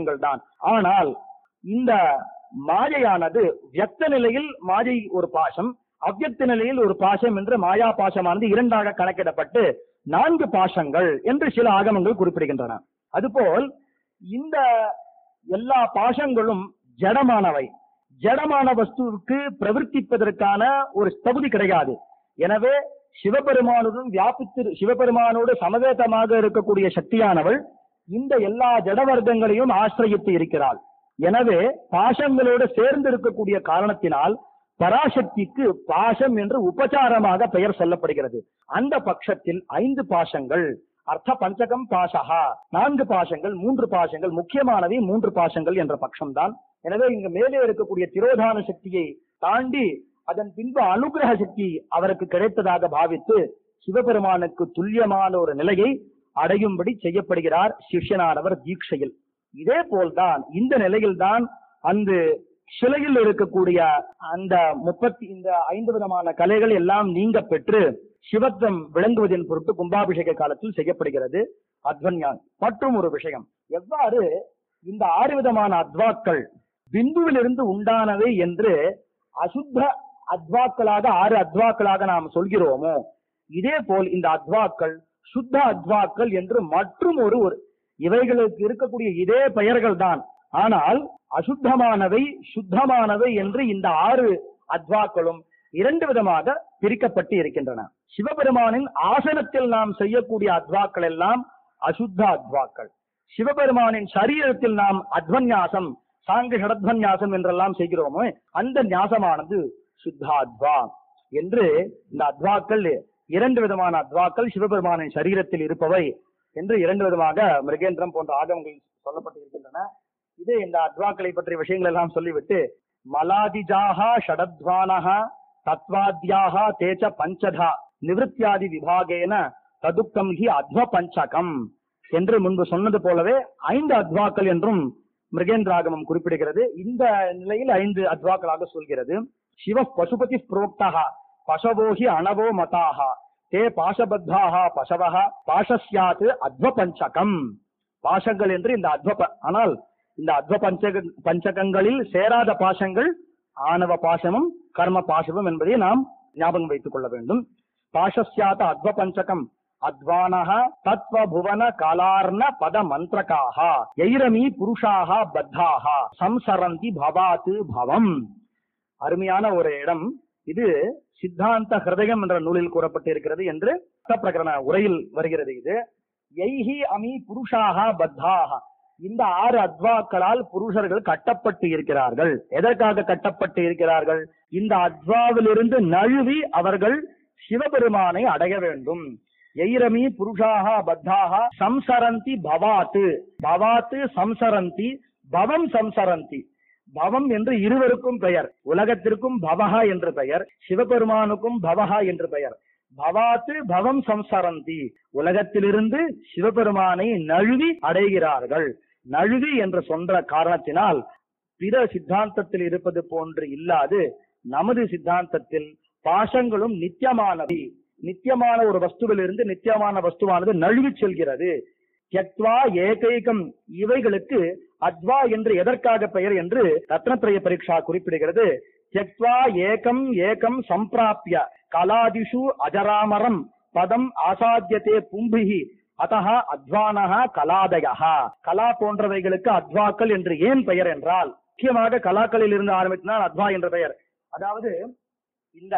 விஷயங்கள் தான் ஆனால் இந்த மாயையானது வியக்த நிலையில் மாயை ஒரு பாசம் அவ்யக்த நிலையில் ஒரு பாசம் என்று மாயா பாசமானது இரண்டாக கணக்கிடப்பட்டு நான்கு பாசங்கள் என்று சில ஆகமங்கள் குறிப்பிடுகின்றன அதுபோல் இந்த எல்லா பாசங்களும் ஜடமானவை ஜடமான வஸ்துவுக்கு பிரவர்த்திப்பதற்கான ஒரு தகுதி கிடையாது எனவே சிவபெருமானுடன் வியாபித்து சிவபெருமானோடு சமவேதமாக இருக்கக்கூடிய சக்தியானவள் இந்த எல்லா ஜட வர்க்கங்களையும் ஆசிரயித்து இருக்கிறாள் எனவே பாசங்களோடு சேர்ந்து இருக்கக்கூடிய காரணத்தினால் பராசக்திக்கு பாசம் என்று உபச்சாரமாக பெயர் சொல்லப்படுகிறது அந்த பட்சத்தில் ஐந்து பாசங்கள் அர்த்த பஞ்சகம் பாசகா நான்கு பாசங்கள் மூன்று பாசங்கள் முக்கியமானவை மூன்று பாசங்கள் என்ற பட்சம்தான் எனவே இங்கு மேலே இருக்கக்கூடிய திரோதான சக்தியை தாண்டி அதன் பின்பு அனுகிரக சக்தி அவருக்கு கிடைத்ததாக பாவித்து சிவபெருமானுக்கு துல்லியமான ஒரு நிலையை அடையும்படி செய்யப்படுகிறார் சிஷ்யனானவர் தீட்சையில் இதே போல்தான் இந்த நிலையில்தான் அந்த சிலையில் இருக்கக்கூடிய அந்த முப்பத்தி இந்த ஐந்து விதமான கலைகள் எல்லாம் நீங்க பெற்று சிவத்துவம் விளங்குவதன் பொருட்டு கும்பாபிஷேக காலத்தில் செய்யப்படுகிறது அத்வன்யான் மற்றும் ஒரு விஷயம் எவ்வாறு இந்த ஆறு விதமான அத்வாக்கள் பிந்துவிலிருந்து உண்டானவை என்று அசுத்த அத்வாக்களாக ஆறு அத்வாக்களாக நாம் சொல்கிறோமோ இதே போல் இந்த அத்வாக்கள் சுத்த அத்வாக்கள் என்று மற்றும் ஒரு ஒரு இவைகளுக்கு இருக்கக்கூடிய இதே பெயர்கள் தான் ஆனால் அசுத்தமானவை சுத்தமானவை என்று இந்த ஆறு அத்வாக்களும் இரண்டு விதமாக பிரிக்கப்பட்டு இருக்கின்றன சிவபெருமானின் ஆசனத்தில் நாம் செய்யக்கூடிய அத்வாக்கள் எல்லாம் அசுத்த அத்வாக்கள் சிவபெருமானின் சரீரத்தில் நாம் அத்வன்யாசம் சாங்க ஷடத்வன்யாசம் என்றெல்லாம் செய்கிறோமோ அந்த ஞாசமானது சுத்தாத்வா என்று இந்த அத்வாக்கள் இரண்டு விதமான அத்வாக்கள் சிவபெருமானின் சரீரத்தில் இருப்பவை என்று இரண்டு விதமாக மிருகேந்திரம் போன்ற ஆகமங்கள் சொல்லப்பட்டிருக்கின்றன இது இந்த அத்வாக்களை பற்றிய விஷயங்கள் எல்லாம் சொல்லிவிட்டு மலாதிஜாகா ஷடத்வானஹா தத்வாத்யாகா தேச்ச பஞ்சதா நிவிருத்தியாதி விபாகேன ததுக்கம் ஹி அத்வ பஞ்சகம் என்று முன்பு சொன்னது போலவே ஐந்து அத்வாக்கள் என்றும் மிருகேந்திராகமம் குறிப்பிடுகிறது இந்த நிலையில் ஐந்து அத்வாக்களாக சொல்கிறது சிவ பசுபதி புரோக்தா பசவோஹி அனவோ மதாகா தே பாசபத்தாக பசவக பாசஸ்யாத் அத்வ பஞ்சகம் பாசங்கள் என்று இந்த அத்வ ப- ஆனால் இந்த அத்வ பஞ்சக பஞ்சகங்களில் சேராத பாசங்கள் ஆணவ பாசமும் கர்ம பாசமும் என்பதை நாம் ஞாபகம் வைத்துக் கொள்ள வேண்டும் பாசஸ்யாத அத்வ பஞ்சகம் அத்வானக தத்வ புவன காலார்ண பத மந்திரகாக எயிரமி புருஷாக பத்தாக சம்சரந்தி பவாத்து பவம் அருமையான ஒரு இடம் இது சித்தாந்த ஹிருதயம் என்ற நூலில் கூறப்பட்டிருக்கிறது என்று அர்த்த பிரகரண உரையில் வருகிறது இது எய்ஹி அமி புருஷாக பத்தாக இந்த ஆறு அத்வாக்களால் புருஷர்கள் கட்டப்பட்டு இருக்கிறார்கள் எதற்காக கட்டப்பட்டு இருக்கிறார்கள் இந்த அத்வாவிலிருந்து நழுவி அவர்கள் சிவபெருமானை அடைய வேண்டும் எயிரமி புருஷாக பத்தாக சம்சரந்தி பவாத்து பவாத்து சம்சரந்தி பவம் சம்சரந்தி பவம் என்று இருவருக்கும் பெயர் உலகத்திற்கும் பவஹா என்று பெயர் சிவபெருமானுக்கும் பவஹா என்று பெயர் பவாத்து பவம் சம்சரந்தி உலகத்திலிருந்து சிவபெருமானை நழுவி அடைகிறார்கள் நழுவி என்று சொன்ன காரணத்தினால் பிற சித்தாந்தத்தில் இருப்பது போன்று இல்லாது நமது சித்தாந்தத்தில் பாசங்களும் நித்தியமானவை நித்தியமான ஒரு வஸ்துவிலிருந்து நித்தியமான வஸ்துவானது நழுவி செல்கிறது த்யக்வா ஏகைகம் இவைகளுக்கு அத்வா என்று எதற்காக பெயர் என்று ரத்னத்ரய பரீட்சா குறிப்பிடுகிறது த்யக்வா ஏகம் ஏகம் சம்பிராப்ய கலாதிஷு அஜராமரம் பதம் ஆசாத்தியதே பும்பிகி அத்தஹ அத்வானஹ கலாதயா கலா போன்றவைகளுக்கு அத்வாக்கள் என்று ஏன் பெயர் என்றால் முக்கியமாக கலாக்களில் இருந்து ஆரம்பித்தால் அத்வா என்ற பெயர் அதாவது இந்த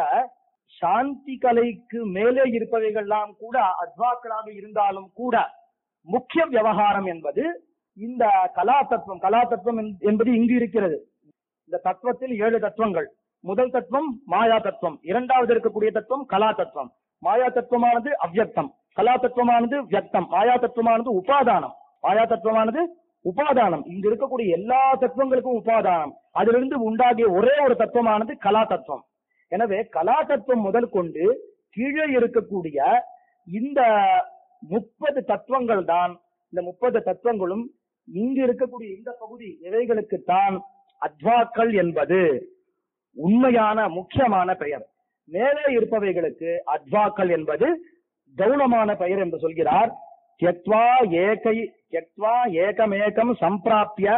சாந்தி கலைக்கு மேலே இருப்பவைகள்லாம் கூட அத்வாக்களாக இருந்தாலும் கூட முக்கிய விவகாரம் என்பது இந்த கலா தத்துவம் கலா தத்துவம் என்- என்பது இங்கு இருக்கிறது இந்த தத்துவத்தில் ஏழு தத்துவங்கள் முதல் தத்துவம் மாயா தத்துவம் இரண்டாவது இருக்கக்கூடிய தத்துவம் கலா தத்துவம் மாயா தத்துவமானது அவ்யக்தம் கலா தத்துவமானது வியக்தம் மாயா தத்துவமானது உபாதானம் மாயா தத்துவமானது உபாதானம் இங்கு இருக்கக்கூடிய எல்லா தத்துவங்களுக்கும் உபாதானம் அதிலிருந்து உண்டாகிய ஒரே ஒரு தத்துவமானது கலா தத்துவம் எனவே கலா தத்துவம் முதல் கொண்டு கீழே இருக்கக்கூடிய இந்த முப்பது தத்துவங்கள் தான் இந்த முப்பது தத்துவங்களும் இங்கு இருக்கக்கூடிய இந்த பகுதி இவைகளுக்கு தான் அத்வாக்கள் என்பது உண்மையான முக்கியமான பெயர் மேலே இருப்பவைகளுக்கு அத்வாக்கள் என்பது கௌணமான பெயர் என்று சொல்கிறார் தியக்வா ஏகை தியக்வா ஏகமேகம் சம்பிராப்ய